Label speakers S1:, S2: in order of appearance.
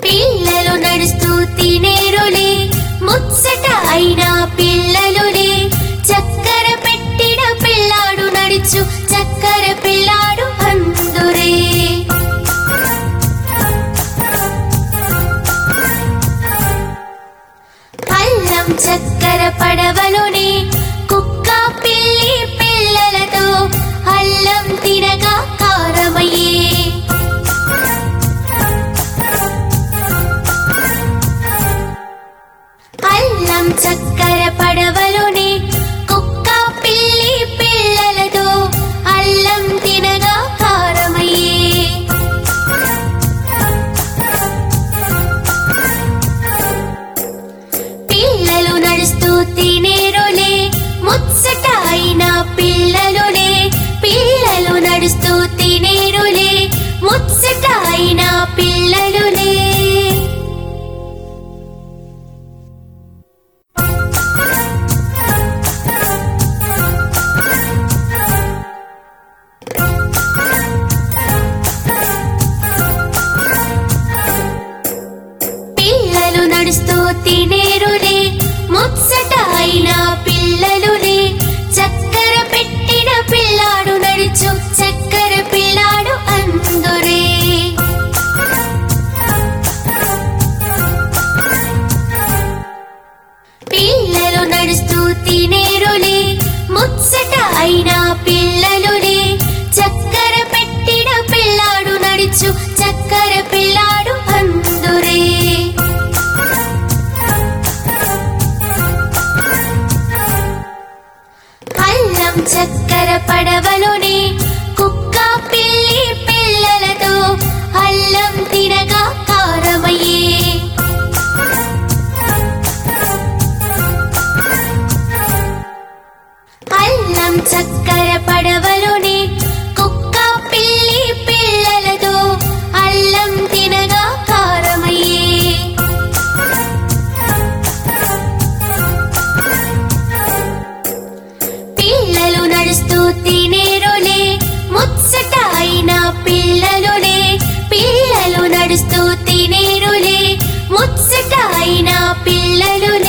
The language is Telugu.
S1: పిల్లలు నడుస్తూ తినేరులే ముచ్చట అయిన పిల్లలులే చక్కెర పెట్టిన పిల్లాడు నడుచు చక్కెర పిల్లాడు అందురే అల్లం చక్కెర పడవలోనే కుక్క పిల్లి పిల్లలతో అల్లం తినగా కారమయ్యే అల్లం చక్కెర పడవలోనే కుక్క పిల్లి పిల్లలతో అల్లం తినగా కారమయ్యే పిల్లలు నడుస్తూ తినేరులే ముచ్చట అయిన పిల్లలులే పిల్లలు నడుస్తూ తినేరులే ముచ్చట అయిన పిల్లలులే పిల్లలు నడుస్తూ తినేరులే ముచ్చట అయిన పిల్లలులే చక్కెర పెట్టిన పిల్లాడు నడుచు చక్కెర పిల్లాడు అందురే పిల్లలు నడుస్తూ తినేరులే ముచ్చట అయిన పిల్లలులే చక్కెర పెట్టిన పిల్లాడు నడుచు చక్కెర పిల్లాడు అందురే అల్లం చక్కెర పడవలోనే కుక్క పిల్లి పిల్లలతో అల్లం తినగా కారమయ్యే అల్లం చక్కెర పడవలోనే కుక్క పిల్లి పిల్లలతో అల్లం తినగా కారమయ్యే పిల్లలు నడుస్తూ తినేరులే ముచ్చట అయిన పిల్లలులే పిల్లలు నడుస్తూ తినేరులే ముచ్చట అయిన పిల్లలులే